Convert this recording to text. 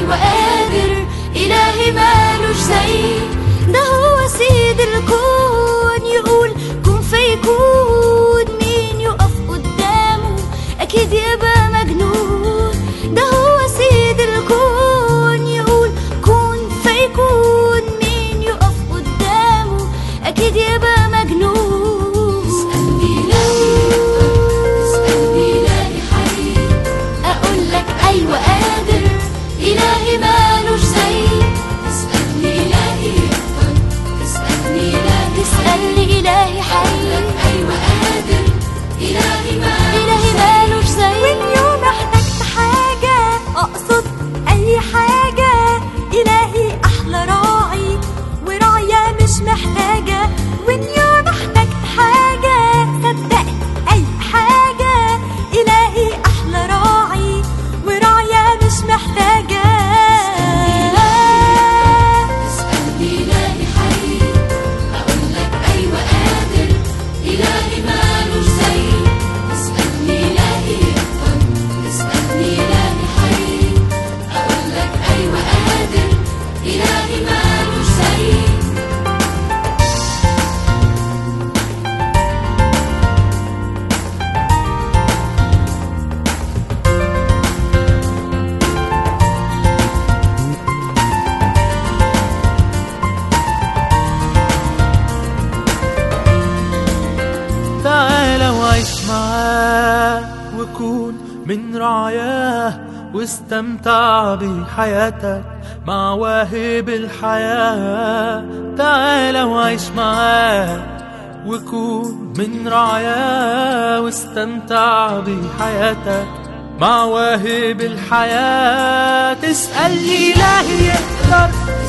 أيوة قادر إلهي مالوش زي ده هو سيد الكون يقول كن فيكون مين يقف قدامه أكيد يبقى مجنون ده هو سيد الكون يقول كن فيكون مين يقف قدامه أكيد يبقى مجنون اسألني إلهي اسألني إلهي حي أقول لك أيوة قادر إلهي مالوش زي اسألني إلهي يقدر اسألني إلهي اسألني إلهي حي أيوة قادر إلهي مالوش إلهي مالوش زي واليوم احتجت حاجة أقصد أي حاجة إلهي أحلى راعي وراعية مش محتاجة واليوم احتجت حاجة صدقت أي حاجة إلهي أحلى راعي وراعية مش محتاجة اسألني إلهي حي أقول لك أيوة قادر إلهي مالوش زي اسألني إلهي يقدر اسألني إلهي حي أقول لك أيوة قادر إلهي مالوش زي تعال وعيش معاه وكون من رعاياه واستمتع بحياتك مع واهب الحياة تعال وعيش معاه وكون من رعاياه واستمتع بحياتك مع واهب الحياة تسألني إلهي يقدر